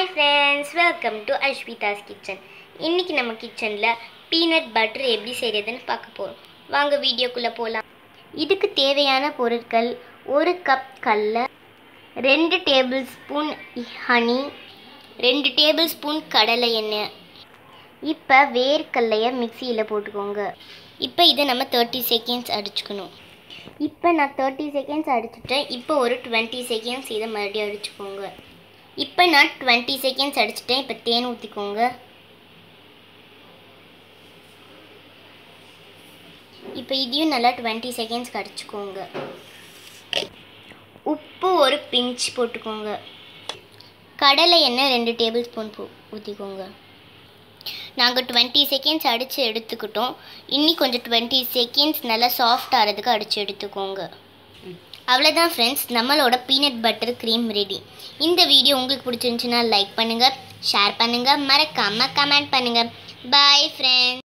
hi friends welcome to Ashvitha's kitchen இன்றைக்கி நம்ம கிச்சனில் பீனட் பட்டர் எப்படி செய்கிறதுன்னு பார்க்க போகிறோம் வாங்க வீடியோக்குள்ளே போகலாம் இதுக்கு தேவையான பொருட்கள் ஒரு கப் கடல ரெண்டு டேபிள் ஸ்பூன் ஹனி ரெண்டு டேபிள் ஸ்பூன் கடலை எண்ணெய் இப்போ வேர்க்கல்லையை மிக்சியில் போட்டுக்கோங்க இப்போ இதை நம்ம தேர்ட்டி செகண்ட்ஸ் அடிச்சுக்கணும் இப்போ நான் தேர்ட்டி செகண்ட்ஸ் அடிச்சுட்டேன் இப்போ ஒரு டுவெண்ட்டி செகண்ட்ஸ் இதை மறுபடியும் அடிச்சுக்கோங்க இப்போ நான் டுவெண்ட்டி செகண்ட்ஸ் அடிச்சிட்டேன் இப்போ தேன் ஊற்றிக்கோங்க இப்போ இதையும் நல்லா டுவெண்ட்டி செகண்ட்ஸ் அடிச்சுக்கோங்க உப்பு ஒரு பிஞ்ச் போட்டுக்கோங்க கடலை எண்ணெய் ரெண்டு டேபிள் ஸ்பூன் போ ஊற்றிக்கோங்க நாங்கள் டுவெண்ட்டி செகண்ட்ஸ் அடித்து எடுத்துக்கிட்டோம் இன்னி கொஞ்சம் டுவெண்ட்டி செகண்ட்ஸ் நல்லா சாஃப்ட் ஆகிறதுக்கு அடித்து எடுத்துக்கோங்க அவ்வளோதான் ஃப்ரெண்ட்ஸ் நம்மளோட பீனட் பட்டர் க்ரீம் ரெடி இந்த வீடியோ உங்களுக்கு பிடிச்சிருந்துச்சுன்னா லைக் பண்ணுங்கள் ஷேர் பண்ணுங்கள் மறக்காமல் கமெண்ட் பண்ணுங்கள் பாய் ஃப்ரெண்ட்ஸ்